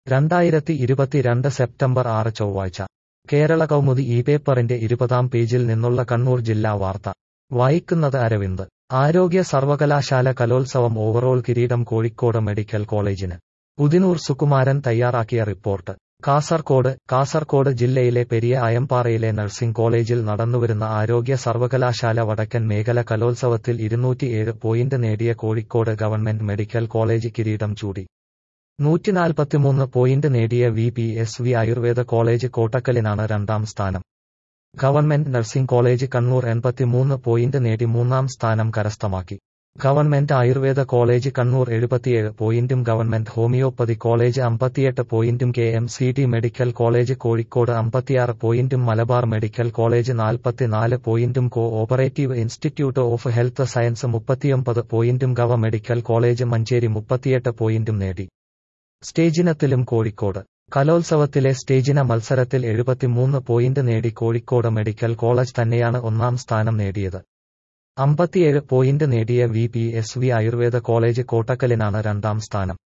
രണ്ടായിരത്തി ഇരുപത്തിരണ്ട് സെപ്റ്റംബർ ആറ് ചൊവ്വാഴ്ച കേരള കൗമുദി ഈ പേപ്പറിന്റെ ഇരുപതാം പേജിൽ നിന്നുള്ള കണ്ണൂർ ജില്ലാ വാർത്ത വായിക്കുന്നത് അരവിന്ദ് ആരോഗ്യ സർവകലാശാല കലോത്സവം ഓവറോൾ കിരീടം കോഴിക്കോട് മെഡിക്കൽ കോളേജിന് ഉദിനൂർ സുകുമാരൻ തയ്യാറാക്കിയ റിപ്പോർട്ട് കാസർകോട് കാസർകോട് ജില്ലയിലെ പെരിയ അയംപാറയിലെ നഴ്സിംഗ് കോളേജിൽ നടന്നുവരുന്ന ആരോഗ്യ സർവകലാശാല വടക്കൻ മേഖല കലോത്സവത്തിൽ ഇരുന്നൂറ്റിയേഴ് പോയിന്റ് നേടിയ കോഴിക്കോട് ഗവൺമെന്റ് മെഡിക്കൽ കോളേജ് കിരീടം ചൂടി നൂറ്റിനാൽപ്പത്തിമൂന്ന് പോയിന്റ് നേടിയ വി പി എസ് വി ആയുർവേദ കോളേജ് കോട്ടക്കലിനാണ് രണ്ടാം സ്ഥാനം ഗവൺമെന്റ് നഴ്സിംഗ് കോളേജ് കണ്ണൂർ എൺപത്തിമൂന്ന് പോയിന്റ് നേടി മൂന്നാം സ്ഥാനം കരസ്ഥമാക്കി ഗവൺമെന്റ് ആയുർവേദ കോളേജ് കണ്ണൂർ എഴുപത്തിയേഴ് പോയിന്റും ഗവൺമെന്റ് ഹോമിയോപ്പതി കോളേജ് അമ്പത്തിയെട്ട് പോയിന്റും കെ എം സി ടി മെഡിക്കൽ കോളേജ് കോഴിക്കോട് അമ്പത്തിയാറ് പോയിന്റും മലബാർ മെഡിക്കൽ കോളേജ് നാൽപ്പത്തിനാല് പോയിന്റും cooperative institute of health science മുപ്പത്തിയൊമ്പത് പോയിന്റും ഗവ മെഡിക്കൽ കോളേജ് മഞ്ചേരി മുപ്പത്തിയെട്ട് പോയിന്റും നേടി സ്റ്റേജിനത്തിലും കോഴിക്കോട് കലോത്സവത്തിലെ സ്റ്റേജിന മത്സരത്തിൽ എഴുപത്തിമൂന്ന് പോയിന്റ് നേടി കോഴിക്കോട് മെഡിക്കൽ കോളേജ് തന്നെയാണ് ഒന്നാം സ്ഥാനം നേടിയത് അമ്പത്തിയേഴ് പോയിന്റ് നേടിയ വി പി എസ് വി ആയുർവേദ കോളേജ് കോട്ടക്കലിനാണ് രണ്ടാം സ്ഥാനം